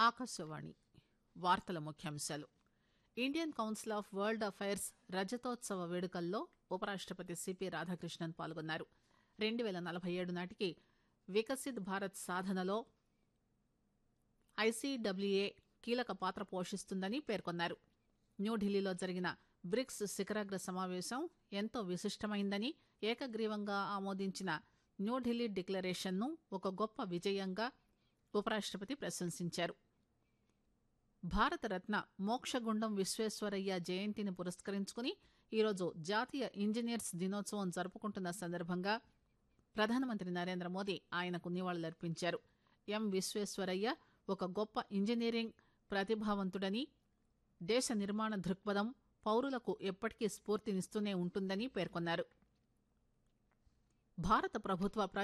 ఆకాశవాణి వార్తల ముఖ్యాంశాలు Indian Council of World Affairs రజతోత్సవ వేడుకల్లో ఉపరాష్టపతి సిపి రాధాకృష్ణన్ పాల్గొన్నారు రెండు పేల నలభై ఏడు నాటికి వికసిత్ భారత్ సాధనలో ఐసీడబ్ల్యూఏ కీలక పాత్ర పోషిస్తుందని పేర్కొన్నారు న్యూఢిల్లీలో జరిగిన బ్రిక్స్ శిఖరాగ్ర సమావేశం ఎంతో విశిష్టమైందని ఏకగ్రీవంగా ఆమోదించిన న్యూఢిల్లీ డిక్లరేషన్ను ఒక గొప్ప విజయంగా ఉపరాష్టపతి ప్రశంసించారు భారతరత్న మోక్షగుండం విశ్వేశ్వరయ్య జయంతిని పురస్కరించుకుని ఈరోజు జాతీయ ఇంజనీర్స్ దినోత్సవం జరుపుకుంటున్న సందర్భంగా ప్రధానమంత్రి నరేంద్ర మోదీ ఆయనకు నివాళులర్పించారు ఎం విశ్వేశ్వరయ్య ఒక గొప్ప ఇంజనీరింగ్ ప్రతిభావంతుడని దేశ నిర్మాణ దృక్పథం పౌరులకు ఎప్పటికీ స్ఫూర్తినిస్తూనే ఉంటుందని పేర్కొన్నారు భారత ప్రభుత్వ